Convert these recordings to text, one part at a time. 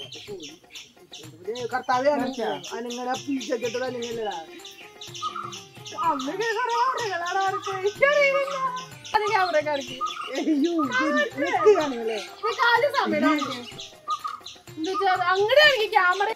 കർത്താവ് അനങ്ങനെ പീച്ചക്കെട്ടത് അനങ്ങല്ലടാ അമ്മയ്ക്ക് കുറെ ആളുകളാണ് അവർക്ക് എനിക്കറിയില്ല അത് ക്യാമറക്കാർക്ക് അയ്യോ എനിക്ക് കാണുമല്ലേ കാല് സമയം എന്താ അങ്ങനെ എനിക്ക് camera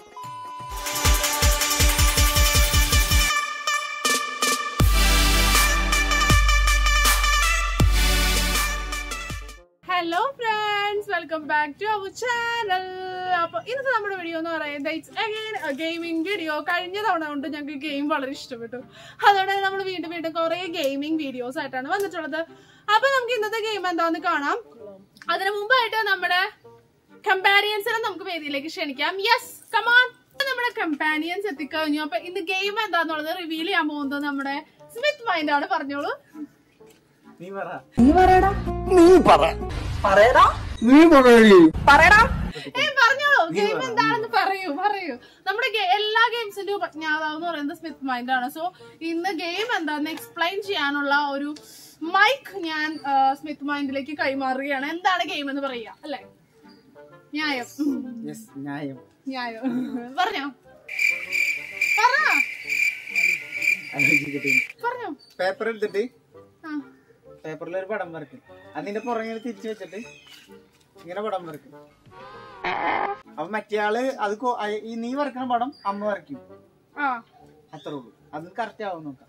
hello friends welcome back to our channel അപ്പൊ ഇന്നത്തെ നമ്മുടെ വീഡിയോ എന്ന് പറയുന്നത് ഗെയിമിംഗ് വീഡിയോ കഴിഞ്ഞ തവണ കൊണ്ട് ഞങ്ങൾക്ക് ഗെയിം വളരെ ഇഷ്ടപ്പെട്ടു അതുകൊണ്ട് നമ്മൾ വീണ്ടും വീണ്ടും കുറെ ഗെയിമിംഗ് വീഡിയോസ് ആയിട്ടാണ് വന്നിട്ടുള്ളത് അപ്പൊ നമുക്ക് ഇന്നത്തെ ഗെയിം എന്താന്ന് കാണാം അതിനു മുമ്പായിട്ട് നമ്മുടെ കമ്പാരിയൻസിനെ നമുക്ക് വേദിയിലേക്ക് ക്ഷണിക്കാം യെസ് കമാൺ നമ്മുടെ കമ്പാനിയൻസ് എത്തിക്കഴിഞ്ഞു അപ്പൊ ഇന്ന് ഗെയിം എന്താന്നുള്ളത് റിവീൽ ചെയ്യാൻ പോകുന്നത് നമ്മുടെ സ്മിത്ത് മൈൻഡ് ആണ് പറഞ്ഞോളൂ നീ പറ ഏ പറഞ്ഞോളൂ ഗെയിം എന്താണെന്ന് പറയൂ പറയൂ നമ്മുടെ ഗെ- എല്ലാ ഗെയിംസിന്റെയും ഉപജ്ഞാതാവ് എന്ന് പറയുന്നത് സ്മിത്ത് മൈൻഡ് ആണ് സോ ഇന്ന് ഗെയിം എന്താന്ന് എക്സ്പ്ലെയിൻ ചെയ്യാനുള്ള ഒരു മൈക്ക് ഞാൻ ആ, സ്മിത്ത് മൈൻഡിലേക്ക് കൈമാറുകയാണ് എന്താണ് ഗെയിം എന്ന് പറയുക അല്ലെ ന്യായം യെസ് ന്യായം ന്യായം പറഞ്ഞോ പറ ആലോചിക്കട്ടെ പറഞ്ഞോ പേപ്പർ എടുത്തിട്ട് ആ പേപ്പറിൽ ഒരു പടം വരയ്ക്കും അതിന്റെ പുറകെ തിരിച്ചു വെച്ചിട്ട് ഇങ്ങനെ പടം വരയ്ക്കും അപ്പൊ മറ്റേ ആള് അത് കൊ- അയ- ഈ നീ വരക്കുന്ന പടം അമ്മ വരയ്ക്കും ആ അത്രേ ഉള്ളൂ അത് കറക്റ്റ് ആവും നോക്കാം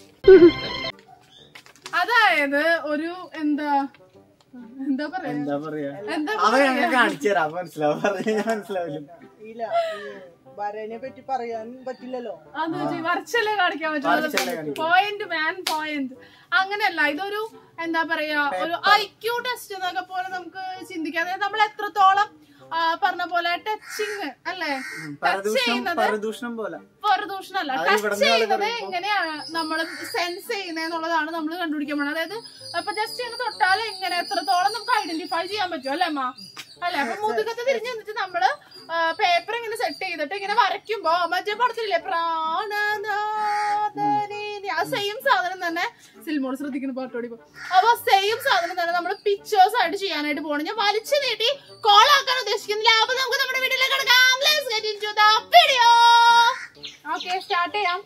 അതായത് ഒരു എന്താ എന്താ പറയാ എന്താ പറയാ എന്താ അവ ഞങ്ങൾ കാണിച്ചു തരാം അപ്പൊ മനസ്സിലാവും പറഞ്ഞ മനസ്സിലാവില്ല ഇല്ല വരനെ പറ്റി പറയാൻ പറ്റില്ലല്ലോ അത് വെച്ച് വരച്ചല്ലേ കാണിക്കാൻ വരച്ചല്ലേ പറ്റുള്ളൂ കാണിക്കൂ. പോയിന്റ് മാൻ പോയിന്റ് അങ്ങനെയല്ല ഇതൊരു എന്താ പറയാ ഒരു ഐക്യു ടെസ്റ്റ് എന്നൊക്കെ പോലെ നമുക്ക് ചിന്തിക്കാം അതായത് നമ്മൾ എത്രത്തോളം ആ, പറഞ്ഞ പോലെ ടച്ചിങ് അല്ലേ ടച്ച് പരദൂഷണം ചെയ്യുന്നത് പരദൂഷണം പോലെ പരദൂഷണല്ല അത് ടച്ച് ഇവിടുന്ന് ആള് ചെയ്യുന്നത് പറയുമ്പോ- എങ്ങനെയാണ് നമ്മൾ സെൻസ് ചെയ്യുന്നതെന്നുള്ളതാണ് നമ്മൾ കണ്ടുപിടിക്കാൻ പോണത് അതായത് ഇപ്പൊ ജസ്റ്റ് ഇങ്ങനെ തൊട്ടാൽ എങ്ങനെ എത്രത്തോളം നമുക്ക് ഐഡന്റിഫൈ ചെയ്യാൻ പറ്റും അല്ലേ അമ്മ അല്ലെ അപ്പൊ മുതുകത്ത് തിരിഞ്ഞു നിന്നിട്ട് നമ്മള് പേപ്പർ ഇങ്ങനെ സെറ്റ് ചെയ്തിട്ട് ഇങ്ങനെ വരയ്ക്കുമ്പോ മറ്റേ പടത്തിലില്ലേ പ്രാണനാഥനെ ആ സെയിം സാധനം തന്നെ സിൽമോൾ ശ്രദ്ധിക്കുന്ന പാട്ടോടി പോ അപ്പൊ സെയിം സാധനം തന്നെ നമ്മൾ പിക്ചേഴ്സ് ആയിട്ട് ചെയ്യാനായിട്ട് പോകണം ഞാൻ വലിച്ചു നീട്ടി കോൾ ആക്കാൻ ഉദ്ദേശിക്കുന്നില്ല അപ്പൊ നമുക്ക് നമ്മുടെ വീട്ടിലേക്ക് കിടക്കാം let's get into the video okay start ചെയ്യാം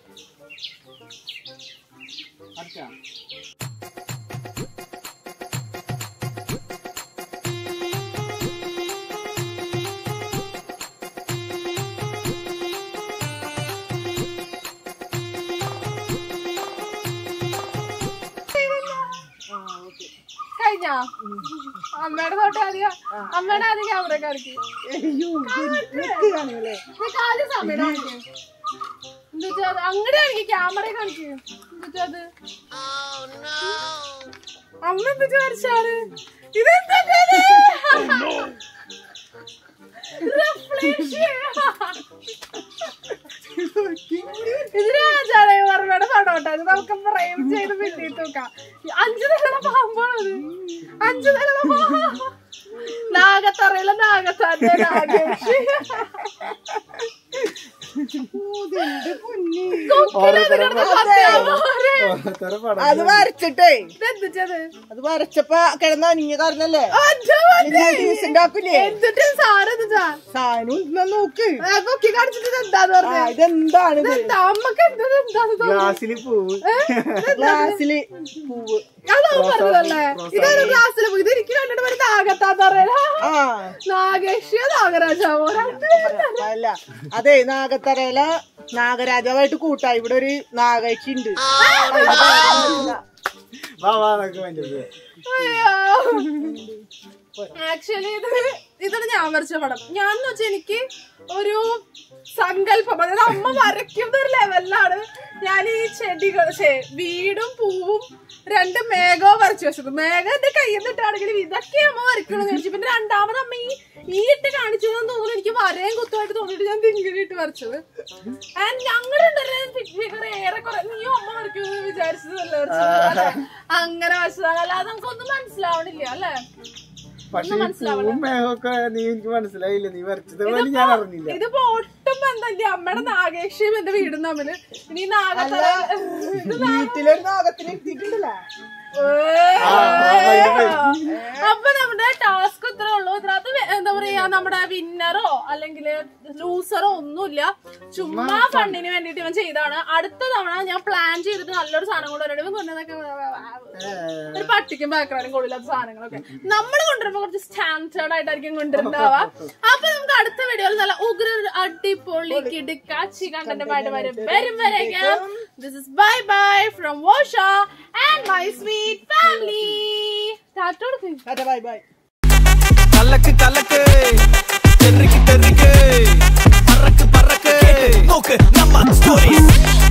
വരച്ചാ? കഴിഞ്ഞാ അമ്മയുടെ തൊട്ട് ആദ്യം അമ്മയുടെ ആദ്യം ക്യാമറ കാണിക്കും അയ്യോ എനിക്ക് കാണുമല്ലേ ആദ്യം സമയം കാണിക്കും എന്താ അങ്ങനെ കാണിക്കും ക്യാമറ കാണിക്കും എന്താ അത് അമ്മ എന്താ വരച്ചാണ് ഇതെന്താ ഇതിനാണ് ഓർമ്മയുടെ പടോട്ടെ അത് നമുക്ക് ഫ്രെയിം ചെയ്ത് പിന്നീ തൂക്കാം അഞ്ചു നിലയുടെ പാമ്പാണത് അഞ്ചു നിലയുടെ പാമ്പ് നാഗത്തറയിലെ നാഗത്താന്റെ നാഗേഷ് ഓരോരുത്തരുടെ പടം- ഓരോരുത്തരുടെ പടം അത് വരച്ചിട്ടേ ഇതെന്തിച്ചത് അത് വരച്ചപ്പോ കിടന്ന അനിഞ്ഞ കാരണല്ലേ ഉണ്ടാക്കില്ലേ എന്നിട്ട് സാറ് എന്താ സാധനം ഇന്ന് നോക്ക് പൊക്കി കാണിച്ചിട്ട് ഇത് എന്താന്ന് ആ പറഞ്ഞു ഇതെന്താണ് ഇത് എന്താ അമ്മക്ക് എന്തത് എന്താന്ന് തോന്നുന്നു ഗ്ലാസ്സിൽ പൂവ് ഗ്ലാസ്സില് പൂവ് അതാവും പറഞ്ഞതല്ലേ ഇതൊരു ക്ലാസ്സിൽ പോയി ഇത് എനിക്ക് കണ്ടിട്ട് ഒരു നാഗത്താന്ന് പറയാ ആ നാഗേഷ്യോ നാഗരാജാവോ രണ്ട് അല്ല അതെ നാഗത്തറയില നാഗരാജാവായിട്ട് കൂട്ടാ ഇവിടെ ഒരു നാഗേക്ഷി ഉണ്ട് വാ വാ നമുക്ക് വേണ്ടത് ആക്ച്വലി ഇത് ഇതാണ് ഞാൻ വരച്ച പടം ഞാൻ എന്ന് വെച്ചാൽ എനിക്ക് ഒരു സങ്കല്പം അതായത് അമ്മ വരയ്ക്കുന്ന ഒരു ലെവലിലാണ് ഞാൻ ഈ ചെടികൾ ഛേ, വീടും പൂവും രണ്ട് മേഘവും വരച്ചു വെച്ചത് മേഘം എന്റെ കയ്യിൽ നിന്നിട്ടാണെങ്കിലും ഇതൊക്കെ അമ്മ വരയ്ക്കണമെന്ന് വിചാരിച്ചു പിന്നെ രണ്ടാമത് അമ്മ ഈ ഈ ഇട്ട് കാണിച്ചു എന്ന് തോന്നുന്നു എനിക്ക് വരയും കുത്തുമായിട്ട് തോന്നിയിട്ട് ഞാൻ തിങ്കിരി ഇട്ട് വരച്ചത് ആൻഡ് ഞങ്ങളുടെ ഫിഗർ ഏറെക്കുറെ നീയും അമ്മ വരയ്ക്കുമെന്ന് വിചാരിച്ചതല്ലേ വരച്ചത് അല്ലേ? അങ്ങനെ വരച്ചതാണ് അല്ലാതെ നമുക്കൊന്നും മനസ്സിലാവണില്ല അല്ലേ പക്ഷെ ഈ പൂവും മേഘമൊക്കെ നീ എനിക്ക് മനസ്സിലായില്ല നീ വരച്ചത് പോലും ഞാൻ അറിഞ്ഞില്ല ഇതിപ്പോ ഒട്ടും ബന്ധമില്ല അമ്മയുടെ നാഗേക്ഷയും എന്റെ വീടും തമ്മില് ഇനി നാഗത്തറ വീട്ടിലൊരു നാഗത്തിന് എത്തിയിട്ടുണ്ടല്ലോ അപ്പൊ നമ്മുടെ ടാസ്ക് ഇത്രേ ഉള്ളൂ ഇതിനകത്ത് വെ- എന്താ പറയാ നമ്മുടെ വിന്നറോ അല്ലെങ്കിൽ ലൂസറോ ഒന്നുമില്ല ചുമ്മാ ഫണ്ടിന് വേണ്ടിട്ട് ഇവൻ ചെയ്താണ് അടുത്ത തവണ ഞാൻ പ്ലാൻ ചെയ്തിട്ട് നല്ലൊരു സാധനം കൊണ്ടുവരണം ഇവൻ കൊണ്ടുവന്നൊക്കെ ഒരു പട്ടിക്കും ബാക്ക്ഗ്രൗണ്ടും കൊള്ളില്ലാത്ത സാധനങ്ങളൊക്കെ നമ്മൾ കൊണ്ടുവരുമ്പോ കുറച്ച് സ്റ്റാൻഡേർഡ് ആയിട്ടായിരിക്കും കൊണ്ടുവരുന്നതാവാ അപ്പൊ നമുക്ക് അടുത്ത വീഡിയോയിൽ നല്ല ഉഗ്ര അടിപൊളി കിടുക്കാച്ചി കണ്ടന്റുമായിട്ട് വരും വരും വരേക്കും this is bye bye from വോഷ ആൻഡ് മൈ സ്വീറ്റ് ഫാമിലി ടാറ്റ കൊടുക്കും ബൈ ബൈ കലക്ക് കലക്ക് തെറിക്ക് തെറിക്ക് പറക്ക് പറക്ക് നോക്ക് നമ്മ സ്റ്റോറീസ്